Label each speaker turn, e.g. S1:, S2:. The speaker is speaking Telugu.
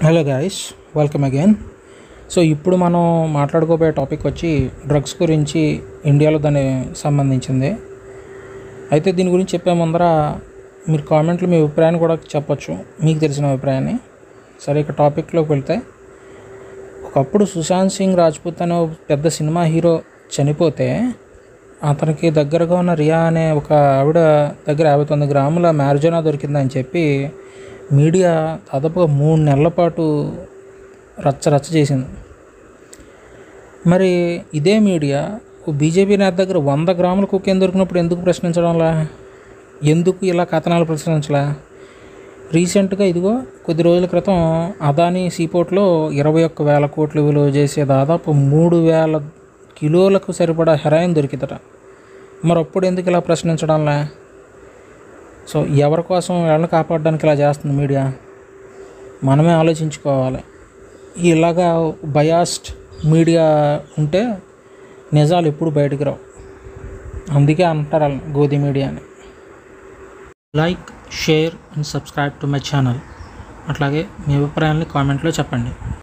S1: hello guys welcome again so ఇప్పుడు మనం మాట్లాడుకోబోయే టాపిక్ వచ్చి డ్రగ్స్ గురించి ఇండియాలో దాని సంబంధించింది అయితే దీని గురించి చెప్పే ముందర మీరు కామెంట్లో మీ అభిప్రాయాన్ని కూడా చెప్పొచ్చు మీకు తెలిసిన అభిప్రాయాన్ని సరే ఇక టాపిక్లోకి వెళ్తే ఒకప్పుడు సుశాంత్ సింగ్ రాజ్పూత్ అనే ఒక పెద్ద సినిమా హీరో చనిపోతే అతనికి దగ్గరగా ఉన్న రియా అనే ఒక ఆవిడ దగ్గర యాభై తొమ్మిది గ్రాముల మ్యారిజోనా దొరికిందని చెప్పి మీడియా దాదాపుగా మూడు నెలల పాటు రచ్చ రచ్చ చేసింది మరి ఇదే మీడియా బీజేపీ నేత దగ్గర వంద గ్రాముల కుక్కేం దొరికినప్పుడు ఎందుకు ప్రశ్నించడంలా ఎందుకు ఇలా కథనాలు ప్రశ్నించలా రీసెంట్గా ఇదిగో కొద్ది రోజుల క్రితం అదానీ సీపోర్ట్లో ఇరవై ఒక్క వేల కోట్లు విలువ చేసే దాదాపు మూడు వేల కిలోలకు సరిపడా హెరాయిన్ దొరికిందట మరి అప్పుడు ఎందుకు ఇలా ప్రశ్నించడంలే సో ఎవరి కోసం ఎవరిని కాపాడడానికి ఇలా చేస్తుంది మీడియా మనమే ఆలోచించుకోవాలి ఇలాగా బయాస్డ్ మీడియా ఉంటే నిజాలు ఎప్పుడు బయటికి రావు అందుకే అంటారు వాళ్ళని గోధి మీడియా అని like share and subscribe to my channel అట్లాగే మీ అభిప్రాయాన్ని కామెంట్లో చెప్పండి